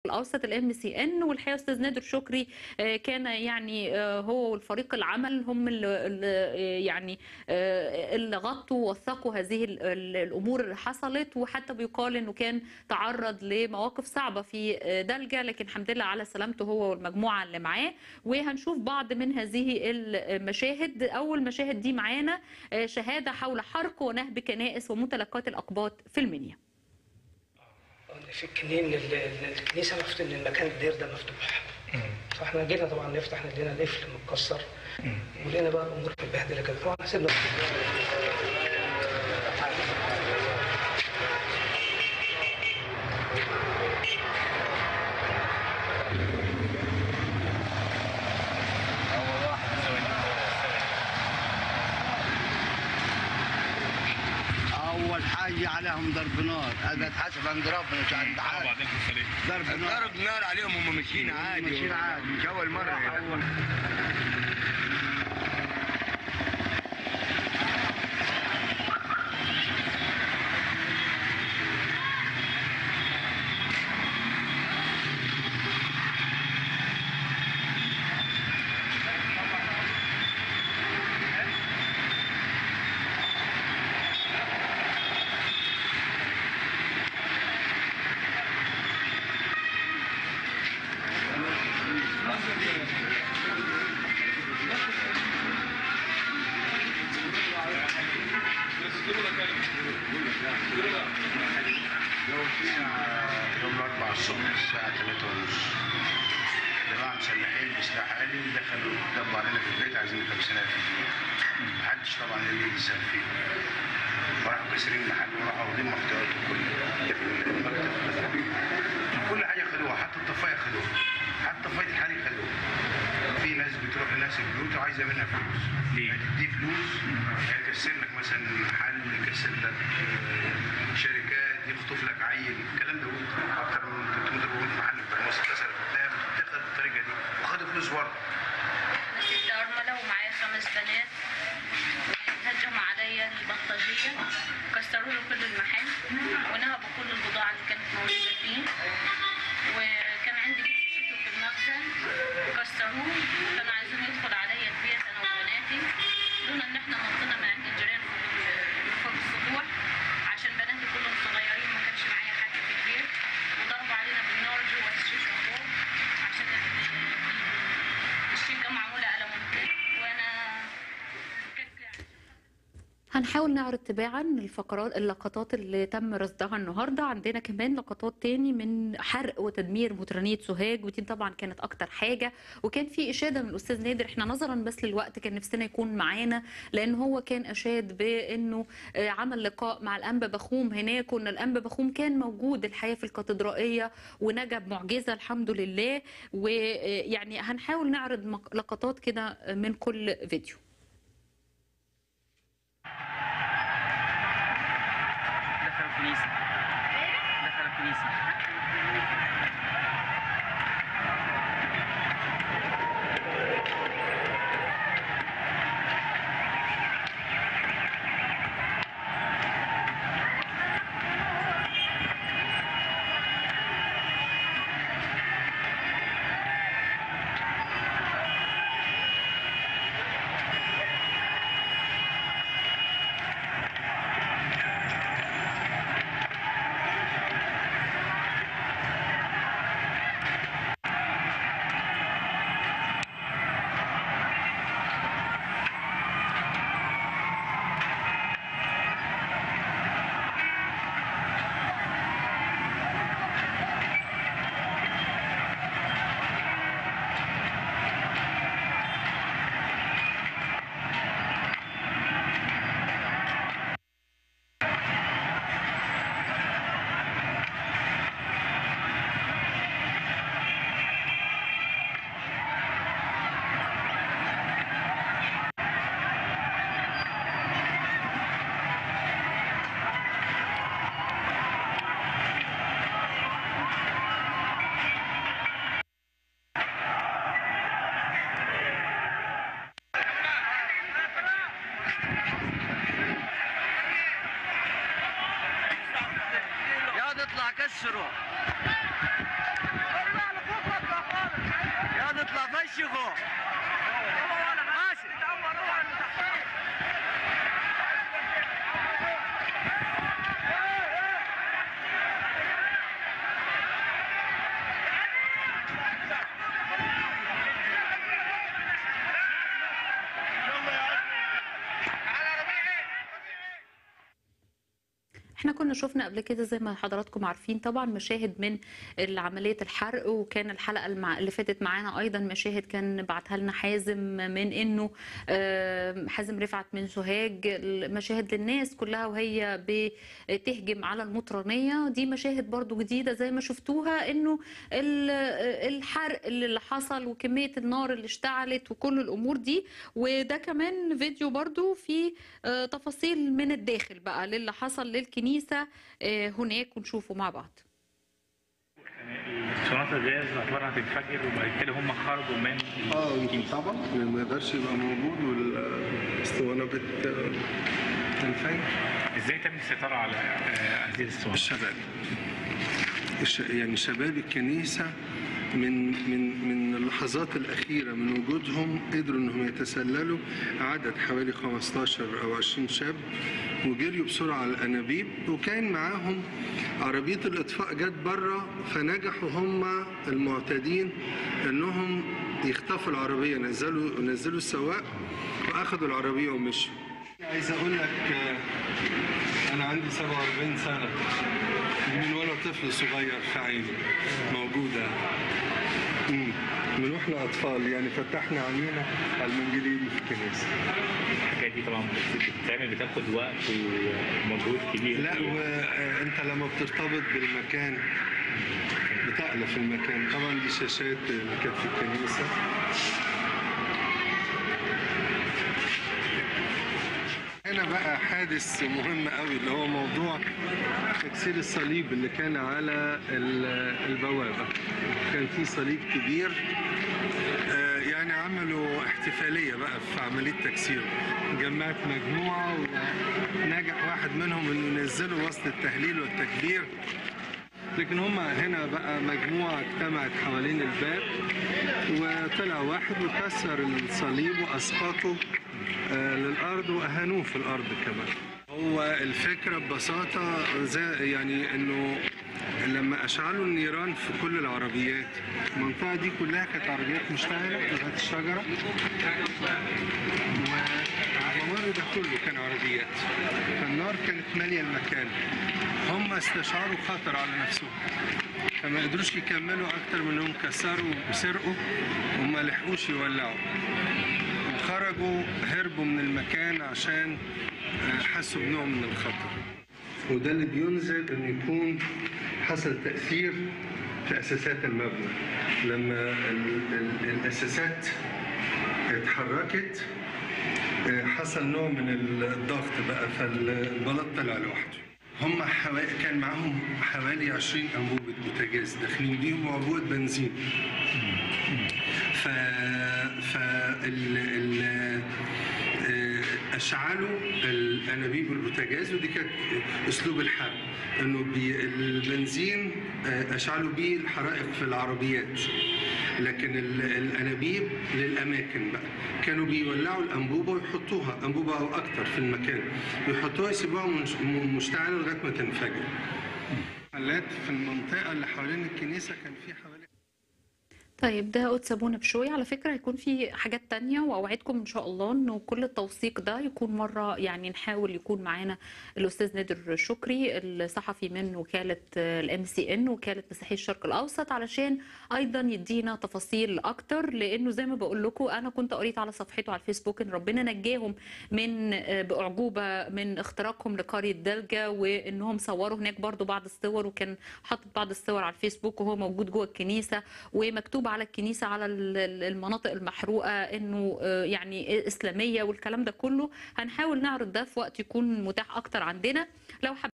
الاوسط الام سي ان والحقيقه استاذ نادر شكري آه، كان يعني آه، هو والفريق العمل هم اللي اللي، آه، يعني آه، اللي غطوا ووثقوا هذه ال- ال- الامور اللي حصلت وحتى بيقال انه كان تعرض لمواقف صعبه في آه، دلجه لكن الحمد لله على سلامته هو والمجموعه اللي معاه وهنشوف بعض من هذه المشاهد اول مشاهد دي معانا آه، شهاده حول حرق ونهب كنائس وممتلكات الاقباط في المنيا في الكنين ال- ال- الكنيسه مفتوح ان المكان الدير ده مفتوح فاحنا جينا طبعا نفتح لقينا القفل متكسر ولقينا بقى الامور متبهدله كده طبعا سيبنا اول حاجه عليهم ضرب نار هذا اتحسب عند ربنا مش عند حد بعدين في الطريق ضرب نار ضرب نار عليهم هم ماشيين عادي ماشيين عادي. مش اول مره يعني. يوم الأربعاء الصبح الساعة 3 ونص جماعة مسلحين بسلاح آلي دخلوا دبوا علينا في البيت عايزين يكبسنا في البيت محدش طبعا اللي يسال فيه وراحوا كاسرين المحل وراحوا واخدين محتوياته كلها في المكتب كل حاجة خدوها حتى الطفاية خدوها حتى طفاية الحالي خدوها في ناس بتروح لناس البيوت وعايزة منها فلوس ليه؟ تدي فلوس يكسر لك مثلا محل يكسر لك آه، شركات يخطف لك عيل الكلام ده اكتر من 300 400 محل بتاع مصر اتكسرت بتلاقيها بتاخد بالطريقه دي وخدوا فلوس برضه ست أرملة ومعايا خمس بنات هجموا عليا البلطجية كسروا له كل المحل ونهبوا كل البضاعة اللي كانت موجودة فيه وكان عندي لبس شتوي في المخزن كسروه كانوا عايزين يدخل عليا البيت أنا وبناتي لولا إن إحنا نطينا من عند الجيران فوق- فوق السطوح عشان بناتي كلهم صغيرين ما كانش معايا حد في البيت وضربوا علينا بالنار جوه الشقة فوق عشان ال- الشقة معمولة ألمونتين وأنا هنحاول نعرض تباعا الفقرات اللقطات اللي تم رصدها النهارده عندنا كمان لقطات تاني من حرق وتدمير مطرانيه سوهاج ودي طبعا كانت اكتر حاجه وكان في اشاده من الاستاذ نادر احنا نظرا بس للوقت كان نفسنا يكون معانا لان هو كان اشاد بانه آه، عمل لقاء مع الانبا بخوم هناك وان الانبا بخوم كان موجود الحقيقه في الكاتدرائيه ونجب معجزه الحمد لله ويعني هنحاول نعرض مق- لقطات كده من كل فيديو دخلوا الكنيسة دخلوا الكنيسة يا اطلع كسره كنا شفنا قبل كده زي ما حضراتكم عارفين طبعا مشاهد من عمليه الحرق وكان الحلقه المع... اللي فاتت معانا ايضا مشاهد كان بعتها لنا حازم من انه آه، حازم رفعت من سوهاج مشاهد للناس كلها وهي بتهجم على المطرانيه دي مشاهد برضو جديده زي ما شفتوها انه ال- الحرق اللي حصل وكميه النار اللي اشتعلت وكل الامور دي وده كمان فيديو برضو في آه، تفاصيل من الداخل بقى للي حصل للكنيسه آه، هناك ونشوفه مع بعض صناعة الغاز اعتبارها هتنفجر وبعد كده هم خرجوا من اه الكنيسة. طبعا ما يقدرش يبقى موجود والاسطوانه بت تنفجر ازاي تم السيطرة على آه، هذه الصناعة؟ الشباب الش... يعني شباب الكنيسه من من من اللحظات الاخيره من وجودهم قدروا انهم يتسللوا عدد حوالي 15 او 20 شاب وجريوا بسرعه على الانابيب وكان معاهم عربيه الاطفاء جت بره فنجحوا هم المعتدين انهم يخطفوا العربيه نزلوا نزلوا السواق واخدوا العربيه ومشوا عايز اقول لك آه، انا عندي 47 سنه دي من وانا طفل صغير في عيني موجوده مم. من واحنا اطفال يعني فتحنا عينينا على المنجليري في الكنيسه الحاجات دي طبعا بتتعمل بتاخد وقت ومجهود كبير لا وانت لما بترتبط بالمكان بتألف المكان طبعا دي شاشات اللي كانت في الكنيسه هنا بقى حادث مهم قوي اللي هو موضوع تكسير الصليب اللي كان على ال- البوابه كان في صليب كبير آه، يعني عملوا احتفاليه بقى في عمليه تكسيره جمعت مجموعه ونجح واحد منهم انه ينزلوا وسط التهليل والتكبير لكن هم هنا بقى مجموعه اجتمعت حوالين الباب وطلع واحد وكسر الصليب واسقطه آه، للارض واهانوه في الارض كمان هو الفكره ببساطه زي يعني انه لما اشعلوا النيران في كل العربيات المنطقه دي كلها كانت عربيات مشتعله لغايه الشجره والممر ده كله كان عربيات فالنار كانت ماليه المكان هم استشعروا خطر على نفسهم فما قدروش يكملوا اكتر من انهم كسروا وسرقوا وما لحقوش يولعوا وخرجوا هربوا من المكان عشان آه، حسوا بنوع من الخطر وده اللي بينزل ان يكون حصل تاثير في اساسات المبنى لما ال- ال- الاساسات اتحركت آه، حصل نوع من الضغط بقى فالبلاط طلع لوحده هم حوالي كان معاهم حوالي 20 انبوبه بوتاجاز داخلين بيهم وعبوه بنزين ف ف ال... ال... آه، اشعلوا الانابيب البوتاجاز ودي كانت اسلوب الحرب انه بي... البنزين آه، اشعلوا بيه الحرائق في العربيات لكن ال- الانابيب للاماكن بقى كانوا بيولعوا الانبوبه ويحطوها انبوبه او اكتر في المكان يحطوها يسيبوها منش- م- مشتعله لغايه ما تنفجر محلات في المنطقه اللي حوالين الكنيسه كان في حوالي طيب ده قدس ابونا بشوي على فكره هيكون في حاجات تانية واوعدكم ان شاء الله انه كل التوثيق ده يكون مره يعني نحاول يكون معانا الاستاذ نادر شكري الصحفي من وكاله الام سي ان وكاله مسيحيه الشرق الاوسط علشان ايضا يدينا تفاصيل اكتر لانه زي ما بقول لكم انا كنت قريت على صفحته على الفيسبوك ان ربنا نجاهم من باعجوبه من اختراقهم لقريه دلجه وانهم صوروا هناك برضو بعض الصور وكان حاطط بعض الصور على الفيسبوك وهو موجود جوه الكنيسه ومكتوب على الكنيسه على ال- ال- المناطق المحروقه انه آه، يعني اسلاميه والكلام ده كله هنحاول نعرض ده في وقت يكون متاح اكتر عندنا لو حب